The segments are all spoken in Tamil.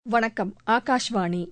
வணக்கம் ஆகாஷ்வாணி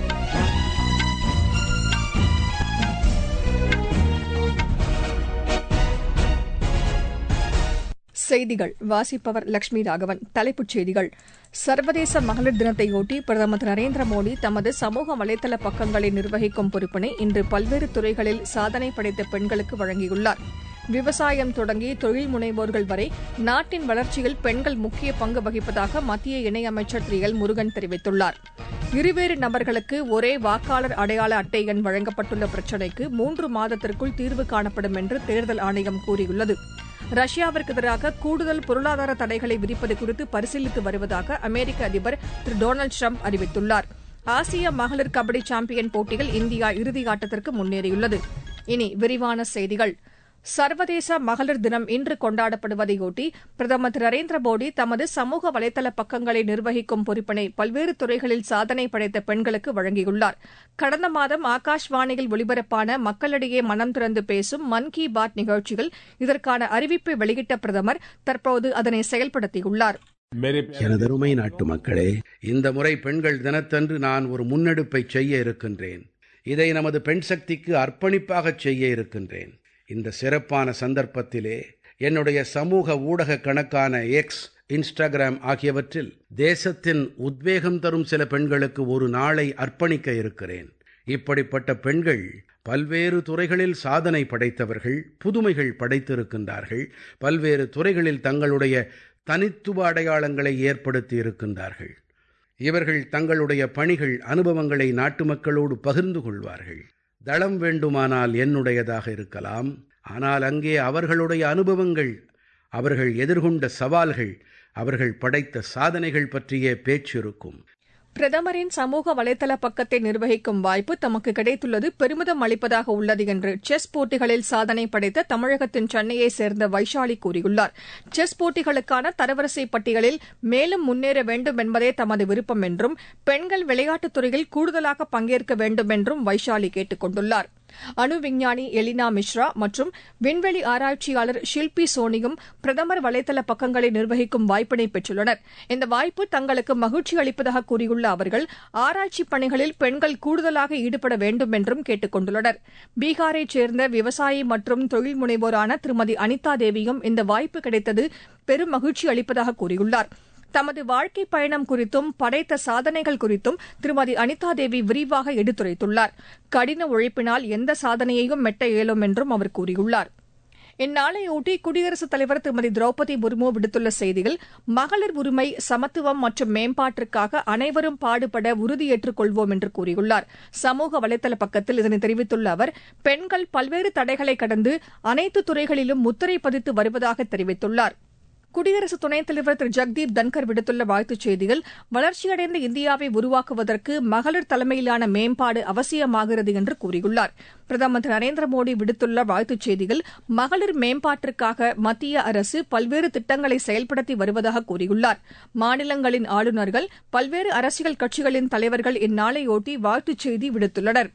செய்திகள் வாசிப்பவர் லட்சுமி ராகவன் தலைப்புச் செய்திகள் சர்வதேச மகளிர் தினத்தையொட்டி பிரதமர் திரு நரேந்திர மோடி தமது சமூக வலைதள பக்கங்களை நிர்வகிக்கும் பொறுப்பினை இன்று பல்வேறு துறைகளில் சாதனை படைத்த பெண்களுக்கு வழங்கியுள்ளார் விவசாயம் தொடங்கி தொழில் முனைவோர்கள் வரை நாட்டின் வளர்ச்சியில் பெண்கள் முக்கிய பங்கு வகிப்பதாக மத்திய இணையமைச்சர் திரு எல் முருகன் தெரிவித்துள்ளார் இருவேறு நபர்களுக்கு ஒரே வாக்காளர் அடையாள அட்டை எண் வழங்கப்பட்டுள்ள பிரச்சினைக்கு மூன்று மாதத்திற்குள் தீர்வு காணப்படும் என்று தேர்தல் ஆணையம் கூறியுள்ளது ரஷ்யாவிற்கு எதிராக கூடுதல் பொருளாதார தடைகளை விதிப்பது குறித்து பரிசீலித்து வருவதாக அமெரிக்க அதிபர் திரு டொனால்டு ட்ரம்ப் அறிவித்துள்ளார் ஆசிய மகளிர் கபடி சாம்பியன் போட்டியில் இந்தியா இறுதியாட்டத்திற்கு முன்னேறியுள்ளது இனி விரிவான செய்திகள் சர்வதேச மகளிர் தினம் இன்று கொண்டாடப்படுவதையொட்டி பிரதமர் திரு நரேந்திர மோடி தமது சமூக வலைதள பக்கங்களை நிர்வகிக்கும் பொறுப்பினை பல்வேறு துறைகளில் சாதனை படைத்த பெண்களுக்கு வழங்கியுள்ளார் கடந்த மாதம் ஆகாஷ்வாணியில் ஒலிபரப்பான மக்களிடையே மனம் திறந்து பேசும் மன் கி பாத் நிகழ்ச்சியில் இதற்கான அறிவிப்பை வெளியிட்ட பிரதமர் தற்போது அதனை செயல்படுத்தியுள்ளார் எனதருமை நாட்டு மக்களே இந்த முறை பெண்கள் தினத்தன்று நான் ஒரு முன்னெடுப்பை செய்ய இருக்கின்றேன் இதை நமது பெண் சக்திக்கு அர்ப்பணிப்பாக செய்ய இருக்கின்றேன் இந்த சிறப்பான சந்தர்ப்பத்திலே என்னுடைய சமூக ஊடக கணக்கான எக்ஸ் இன்ஸ்டாகிராம் ஆகியவற்றில் தேசத்தின் உத்வேகம் தரும் சில பெண்களுக்கு ஒரு நாளை அர்ப்பணிக்க இருக்கிறேன் இப்படிப்பட்ட பெண்கள் பல்வேறு துறைகளில் சாதனை படைத்தவர்கள் புதுமைகள் படைத்திருக்கின்றார்கள் பல்வேறு துறைகளில் தங்களுடைய தனித்துவ அடையாளங்களை ஏற்படுத்தி இருக்கின்றார்கள் இவர்கள் தங்களுடைய பணிகள் அனுபவங்களை நாட்டு மக்களோடு பகிர்ந்து கொள்வார்கள் தளம் வேண்டுமானால் என்னுடையதாக இருக்கலாம் ஆனால் அங்கே அவர்களுடைய அனுபவங்கள் அவர்கள் எதிர்கொண்ட சவால்கள் அவர்கள் படைத்த சாதனைகள் பற்றிய பேச்சு இருக்கும் பிரதமரின் சமூக வலைதள பக்கத்தை நிர்வகிக்கும் வாய்ப்பு தமக்கு கிடைத்துள்ளது பெருமிதம் அளிப்பதாக உள்ளது என்று செஸ் போட்டிகளில் சாதனை படைத்த தமிழகத்தின் சென்னையைச் சேர்ந்த வைஷாலி கூறியுள்ளார் செஸ் போட்டிகளுக்கான தரவரிசை பட்டியலில் மேலும் முன்னேற வேண்டும் என்பதே தமது விருப்பம் என்றும் பெண்கள் விளையாட்டுத் துறையில் கூடுதலாக பங்கேற்க வேண்டும் என்றும் வைஷாலி கேட்டுக் கொண்டுள்ளார் அணு விஞ்ஞானி எலினா மிஸ்ரா மற்றும் விண்வெளி ஆராய்ச்சியாளர் ஷில்பி சோனியும் பிரதமர் வலைதள பக்கங்களை நிர்வகிக்கும் வாய்ப்பினை பெற்றுள்ளனர் இந்த வாய்ப்பு தங்களுக்கு மகிழ்ச்சி அளிப்பதாக கூறியுள்ள அவர்கள் ஆராய்ச்சி பணிகளில் பெண்கள் கூடுதலாக ஈடுபட வேண்டும் என்றும் கேட்டுக் கொண்டுள்ளனர் பீகாரைச் சேர்ந்த விவசாயி மற்றும் தொழில் முனைவோரான திருமதி அனிதா தேவியும் இந்த வாய்ப்பு கிடைத்தது பெரும் மகிழ்ச்சி அளிப்பதாக கூறியுள்ளார் தமது வாழ்க்கை பயணம் குறித்தும் படைத்த சாதனைகள் குறித்தும் திருமதி அனிதா தேவி விரிவாக எடுத்துரைத்துள்ளார் கடின உழைப்பினால் எந்த சாதனையையும் மெட்ட இயலும் என்றும் அவர் கூறியுள்ளார் இந்நாளையொட்டி குடியரசுத் தலைவர் திருமதி திரௌபதி முர்மு விடுத்துள்ள செய்தியில் மகளிர் உரிமை சமத்துவம் மற்றும் மேம்பாட்டிற்காக அனைவரும் பாடுபட உறுதியேற்றுக் கொள்வோம் என்று கூறியுள்ளார் சமூக வலைதள பக்கத்தில் இதனை தெரிவித்துள்ள அவர் பெண்கள் பல்வேறு தடைகளை கடந்து அனைத்து துறைகளிலும் முத்திரை பதித்து வருவதாக தெரிவித்துள்ளார் குடியரசு துணைத் தலைவர் திரு ஜெக்தீப் தன்கர் விடுத்துள்ள வாழ்த்துச் செய்தியில் வளர்ச்சியடைந்த இந்தியாவை உருவாக்குவதற்கு மகளிர் தலைமையிலான மேம்பாடு அவசியமாகிறது என்று கூறியுள்ளார் பிரதமர் திரு நரேந்திர மோடி விடுத்துள்ள வாழ்த்துச் செய்தியில் மகளிர் மேம்பாட்டிற்காக மத்திய அரசு பல்வேறு திட்டங்களை செயல்படுத்தி வருவதாக கூறியுள்ளார் மாநிலங்களின் ஆளுநர்கள் பல்வேறு அரசியல் கட்சிகளின் தலைவர்கள் இந்நாளையொட்டி வாழ்த்துச் செய்தி விடுத்துள்ளனா்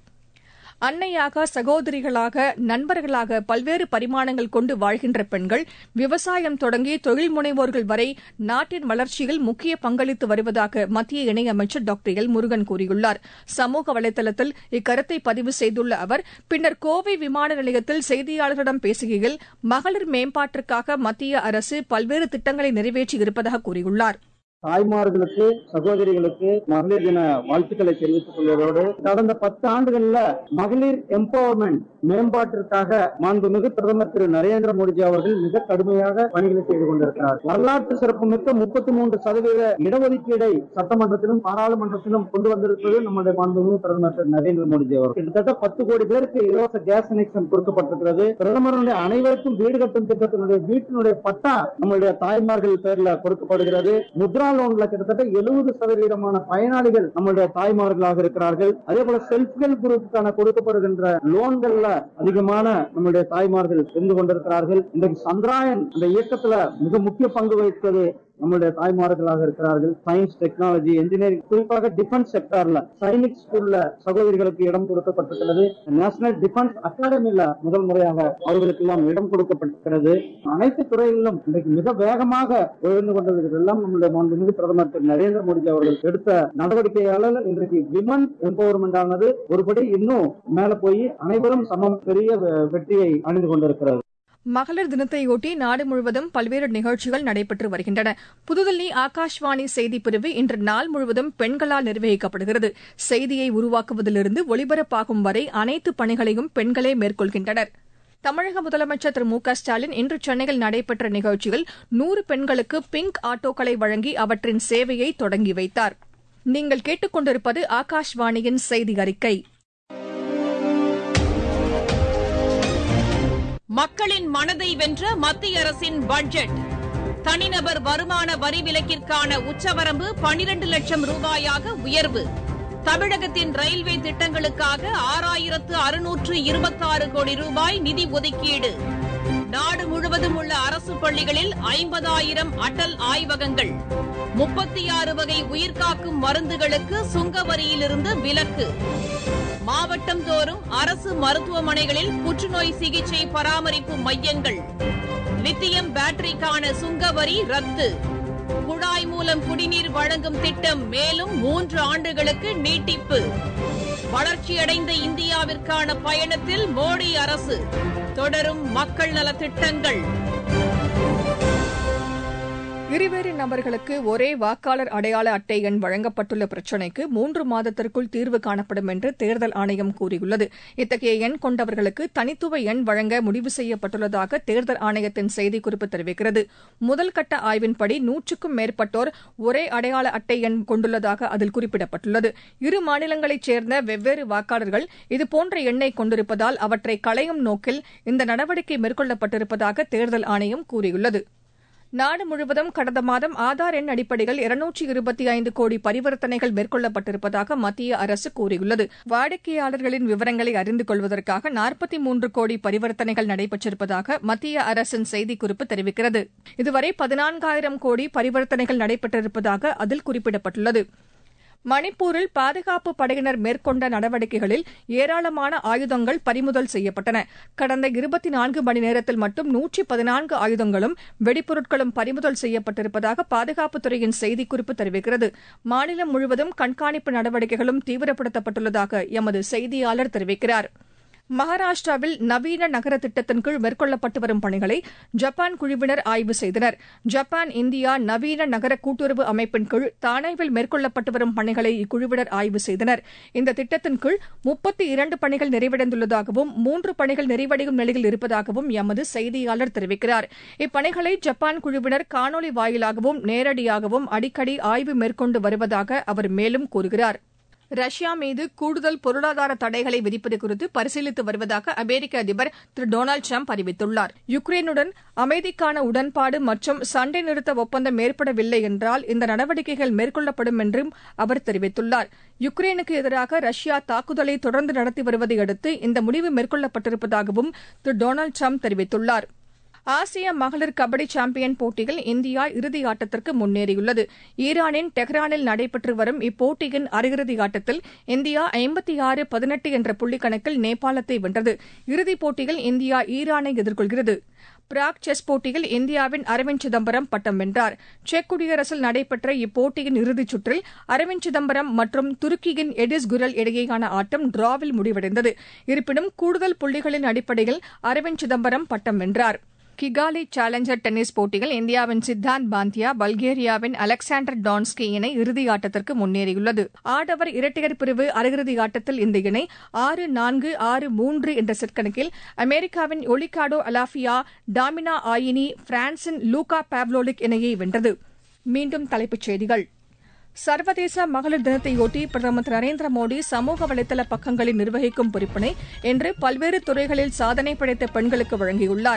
அன்னையாக சகோதரிகளாக நண்பர்களாக பல்வேறு பரிமாணங்கள் கொண்டு வாழ்கின்ற பெண்கள் விவசாயம் தொடங்கி தொழில் முனைவோர்கள் வரை நாட்டின் வளர்ச்சியில் முக்கிய பங்களித்து வருவதாக மத்திய இணையமைச்சர் டாக்டர் எல் முருகன் கூறியுள்ளார் சமூக வலைதளத்தில் இக்கருத்தை பதிவு செய்துள்ள அவர் பின்னர் கோவை விமான நிலையத்தில் செய்தியாளர்களிடம் பேசுகையில் மகளிர் மேம்பாட்டிற்காக மத்திய அரசு பல்வேறு திட்டங்களை நிறைவேற்றி இருப்பதாக கூறியுள்ளார் தாய்மார்களுக்கு சகோதரிகளுக்கு மகளிர் தின வாழ்த்துக்களை தெரிவித்துக் கொள்வதோடு கடந்த பத்து ஆண்டுகள்ல மகளிர் எம்பவர்மெண்ட் மேம்பாட்டிற்காக மாண்புமிகு பிரதமர் திரு நரேந்திர மோடிஜி அவர்கள் மிக கடுமையாக பணிகளை செய்து கொண்டிருக்கிறார் வரலாற்று சிறப்புமிக்க முப்பத்தி மூன்று சதவீத இடஒதுக்கீடை சட்டமன்றத்திலும் பாராளுமன்றத்திலும் கொண்டு வந்திருப்பது நம்முடைய மாண்புமிகு பிரதமர் திரு நரேந்திர மோடிஜி அவர் கிட்டத்தட்ட பத்து கோடி பேருக்கு இலவச கேஸ் கனெக்ஷன் கொடுக்கப்பட்டிருக்கிறது பிரதமருடைய அனைவருக்கும் வீடு கட்டும் திட்டத்தினுடைய வீட்டினுடைய பட்டா நம்முடைய தாய்மார்கள் பேர்ல கொடுக்கப்படுகிறது முத்ரா லோன்ல கிட்டத்தட்ட எழுபது சதவீதமான பயனாளிகள் நம்மளுடைய தாய்மார்களாக இருக்கிறார்கள் அதே போல செல்ஃப் ஹெல்ப் குரூப்புக்கான கொடுக்கப்படுகின்ற லோன்கள்ல அதிகமான நம்முடைய தாய்மார்கள் இருந்து கொண்டிருக்கிறார்கள் இன்றைக்கு சந்திராயன் அந்த இயக்கத்துல மிக முக்கிய பங்கு வகிப்பது நம்மளுடைய தாய்மார்களாக இருக்கிறார்கள் சயின்ஸ் டெக்னாலஜி இன்ஜினியரிங் குறிப்பாக டிஃபென்ஸ் செக்டார்ல சைனிக் ஸ்கூல்ல சகோதரிகளுக்கு இடம் கொடுக்கப்பட்டிருக்கிறது நேஷனல் டிஃபென்ஸ் அகாடமில முதல் முறையாக அவர்களுக்கு எல்லாம் இடம் கொடுக்கப்பட்டிருக்கிறது அனைத்து துறைகளிலும் இன்றைக்கு மிக வேகமாக உயர்ந்து கொண்டது எல்லாம் நம்முடைய மாண்புமிகு பிரதமர் திரு நரேந்திர மோடி அவர்கள் எடுத்த நடவடிக்கையாளர் இன்றைக்கு விமன் எம்பவர்மெண்ட் ஆனது ஒருபடி இன்னும் மேல போய் அனைவரும் சமம் பெரிய வெ- வெற்றியை அணிந்து கொண்டிருக்கிறது மகளிர் தினத்தையொட்டி நாடு முழுவதும் பல்வேறு நிகழ்ச்சிகள் நடைபெற்று வருகின்றன புதுதில்லி ஆகாஷ்வாணி செய்திப் பிரிவு இன்று நாள் முழுவதும் பெண்களால் நிர்வகிக்கப்படுகிறது செய்தியை உருவாக்குவதிலிருந்து ஒளிபரப்பாகும் வரை அனைத்து பணிகளையும் பெண்களே மேற்கொள்கின்றனர் தமிழக முதலமைச்சர் திரு மு க ஸ்டாலின் இன்று சென்னையில் நடைபெற்ற நிகழ்ச்சியில் நூறு பெண்களுக்கு பிங்க் ஆட்டோக்களை வழங்கி அவற்றின் சேவையை தொடங்கி வைத்தார் நீங்கள் கேட்டுக்கொண்டிருப்பது ஆகாஷ்வாணியின் செய்தி அறிக்கை மக்களின் மனதை வென்ற மத்திய அரசின் பட்ஜெட் தனிநபர் வருமான வரி விலக்கிற்கான உச்சவரம்பு பனிரண்டு லட்சம் ரூபாயாக உயர்வு தமிழகத்தின் ரயில்வே திட்டங்களுக்காக ஆறாயிரத்து அறுநூற்று இருபத்தாறு கோடி ரூபாய் நிதி ஒதுக்கீடு நாடு முழுவதும் உள்ள அரசு பள்ளிகளில் ஐம்பதாயிரம் அடல் ஆய்வகங்கள் முப்பத்தி ஆறு வகை உயிர்காக்கும் மருந்துகளுக்கு சுங்க வரியிலிருந்து விலக்கு மாவட்டம் தோறும் அரசு மருத்துவமனைகளில் புற்றுநோய் சிகிச்சை பராமரிப்பு மையங்கள் லித்தியம் பேட்டரிக்கான சுங்க வரி ரத்து குழாய் மூலம் குடிநீர் வழங்கும் திட்டம் மேலும் மூன்று ஆண்டுகளுக்கு நீட்டிப்பு வளர்ச்சியடைந்த இந்தியாவிற்கான பயணத்தில் மோடி அரசு தொடரும் மக்கள் நலத் திட்டங்கள் இருவேறு நபர்களுக்கு ஒரே வாக்காளர் அடையாள அட்டை எண் வழங்கப்பட்டுள்ள பிரச்சினைக்கு மூன்று மாதத்திற்குள் தீர்வு காணப்படும் என்று தேர்தல் ஆணையம் கூறியுள்ளது இத்தகைய எண் கொண்டவர்களுக்கு தனித்துவ எண் வழங்க முடிவு செய்யப்பட்டுள்ளதாக தேர்தல் ஆணையத்தின் செய்திக்குறிப்பு தெரிவிக்கிறது முதல் கட்ட ஆய்வின்படி நூற்றுக்கும் மேற்பட்டோர் ஒரே அடையாள அட்டை எண் கொண்டுள்ளதாக அதில் குறிப்பிடப்பட்டுள்ளது இரு மாநிலங்களைச் சேர்ந்த வெவ்வேறு வாக்காளர்கள் இதுபோன்ற எண்ணை கொண்டிருப்பதால் அவற்றை களையும் நோக்கில் இந்த நடவடிக்கை மேற்கொள்ளப்பட்டிருப்பதாக தேர்தல் ஆணையம் கூறியுள்ளது நாடு முழுவதும் கடந்த மாதம் ஆதார் எண் அடிப்படையில் இருநூற்றி இருபத்தி ஐந்து கோடி பரிவர்த்தனைகள் மேற்கொள்ளப்பட்டிருப்பதாக மத்திய அரசு கூறியுள்ளது வாடிக்கையாளர்களின் விவரங்களை அறிந்து கொள்வதற்காக நாற்பத்தி மூன்று கோடி பரிவர்த்தனைகள் நடைபெற்றிருப்பதாக மத்திய அரசின் செய்திக்குறிப்பு தெரிவிக்கிறது இதுவரை பதினான்காயிரம் கோடி பரிவர்த்தனைகள் நடைபெற்றிருப்பதாக அதில் குறிப்பிடப்பட்டுள்ளது மணிப்பூரில் பாதுகாப்பு படையினர் மேற்கொண்ட நடவடிக்கைகளில் ஏராளமான ஆயுதங்கள் பறிமுதல் செய்யப்பட்டன கடந்த இருபத்தி நான்கு மணி நேரத்தில் மட்டும் நூற்றி பதினான்கு ஆயுதங்களும் வெடிப்பொருட்களும் பறிமுதல் செய்யப்பட்டிருப்பதாக பாதுகாப்புத்துறையின் செய்திக்குறிப்பு தெரிவிக்கிறது மாநிலம் முழுவதும் கண்காணிப்பு நடவடிக்கைகளும் தீவிரப்படுத்தப்பட்டுள்ளதாக எமது செய்தியாளர் தெரிவிக்கிறார் மகாராஷ்டிராவில் நவீன நகர திட்டத்தின் கீழ் மேற்கொள்ளப்பட்டு வரும் பணிகளை ஜப்பான் குழுவினர் ஆய்வு செய்தனர் ஜப்பான் இந்தியா நவீன நகர கூட்டுறவு அமைப்பின் கீழ் தானேவில் மேற்கொள்ளப்பட்டு வரும் பணிகளை இக்குழுவினர் ஆய்வு செய்தனர் இந்த திட்டத்தின் கீழ் முப்பத்தி இரண்டு பணிகள் நிறைவடைந்துள்ளதாகவும் மூன்று பணிகள் நிறைவடையும் நிலையில் இருப்பதாகவும் எமது செய்தியாளர் தெரிவிக்கிறார் இப்பணிகளை ஜப்பான் குழுவினர் காணொலி வாயிலாகவும் நேரடியாகவும் அடிக்கடி ஆய்வு மேற்கொண்டு வருவதாக அவர் மேலும் கூறுகிறார் ரஷ்யா மீது கூடுதல் பொருளாதார தடைகளை விதிப்பது குறித்து பரிசீலித்து வருவதாக அமெரிக்க அதிபர் திரு டொனால்டு ட்ரம்ப் அறிவித்துள்ளார் யுக்ரைனுடன் அமைதிக்கான உடன்பாடு மற்றும் சண்டை நிறுத்த ஒப்பந்தம் ஏற்படவில்லை என்றால் இந்த நடவடிக்கைகள் மேற்கொள்ளப்படும் என்றும் அவர் தெரிவித்துள்ளார் யுக்ரைனுக்கு எதிராக ரஷ்யா தாக்குதலை தொடர்ந்து நடத்தி வருவதை அடுத்து இந்த முடிவு மேற்கொள்ளப்பட்டிருப்பதாகவும் திரு டொனால்டு ட்ரம்ப் தெரிவித்துள்ளார் ஆசிய மகளிர் கபடி சாம்பியன் போட்டியில் இந்தியா இறுதி ஆட்டத்திற்கு முன்னேறியுள்ளது ஈரானின் டெஹ்ரானில் நடைபெற்று வரும் இப்போட்டியின் அரையிறுதி ஆட்டத்தில் இந்தியா ஐம்பத்தி ஆறு பதினெட்டு என்ற புள்ளிக்கணக்கில் நேபாளத்தை வென்றது இறுதிப் போட்டியில் இந்தியா ஈரானை எதிர்கொள்கிறது பிராக் செஸ் போட்டியில் இந்தியாவின் அரவிந்த் சிதம்பரம் பட்டம் வென்றார் செக் குடியரசில் நடைபெற்ற இப்போட்டியின் இறுதிச் சுற்றில் அரவிந்த் சிதம்பரம் மற்றும் துருக்கியின் எடிஸ் குரல் இடையேயான ஆட்டம் டிராவில் முடிவடைந்தது இருப்பினும் கூடுதல் புள்ளிகளின் அடிப்படையில் அரவிந்த் சிதம்பரம் பட்டம் வென்றார் கிகாலி சேலஞ்சர் டென்னிஸ் போட்டியில் இந்தியாவின் சித்தாந்த் பாந்தியா பல்கேரியாவின் அலெக்சாண்டர் டான்ஸ்கி இணை இறுதி ஆட்டத்திற்கு முன்னேறியுள்ளது ஆடவர் இரட்டையர் பிரிவு அரையிறுதி ஆட்டத்தில் இந்த இணை ஆறு நான்கு ஆறு மூன்று என்ற செட் கணக்கில் அமெரிக்காவின் ஒலிகாடோ அலாஃபியா டாமினா ஆயினி பிரான்சின் லூகா பாவ்லோலிக் இணையை வென்றது மீண்டும் தலைப்புச் செய்திகள் சர்வதேச மகளிர் தினத்தையொட்டி பிரதமர் திரு நரேந்திர மோடி சமூக வலைதள பக்கங்களை நிர்வகிக்கும் பொறுப்பினை இன்று பல்வேறு துறைகளில் சாதனை படைத்த பெண்களுக்கு வழங்கியுள்ளார்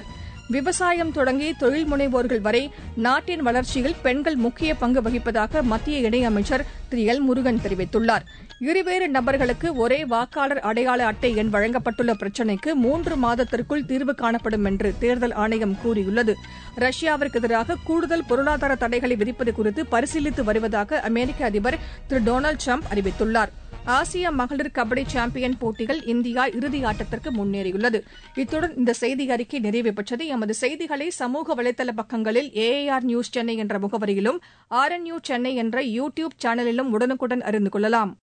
விவசாயம் தொடங்கி தொழில் முனைவோர்கள் வரை நாட்டின் வளர்ச்சியில் பெண்கள் முக்கிய பங்கு வகிப்பதாக மத்திய இணையமைச்சர் திரு எல் முருகன் தெரிவித்துள்ளார் இருவேறு நபர்களுக்கு ஒரே வாக்காளர் அடையாள அட்டை எண் வழங்கப்பட்டுள்ள பிரச்சினைக்கு மூன்று மாதத்திற்குள் தீர்வு காணப்படும் என்று தேர்தல் ஆணையம் கூறியுள்ளது ரஷ்யாவிற்கு எதிராக கூடுதல் பொருளாதார தடைகளை விதிப்பது குறித்து பரிசீலித்து வருவதாக அமெரிக்க அதிபர் திரு டொனால்டு ட்ரம்ப் அறிவித்துள்ளார் ஆசிய மகளிர் கபடி சாம்பியன் போட்டிகள் இந்தியா இறுதி ஆட்டத்திற்கு முன்னேறியுள்ளது இத்துடன் இந்த செய்தி அறிக்கை நிறைவு பெற்றது எமது செய்திகளை சமூக வலைதள பக்கங்களில் ஏஏஆர் நியூஸ் சென்னை என்ற முகவரியிலும் ஆர் என் நியூஸ் சென்னை என்ற யூ டியூப் சேனலிலும் உடனுக்குடன் அறிந்து கொள்ளலாம்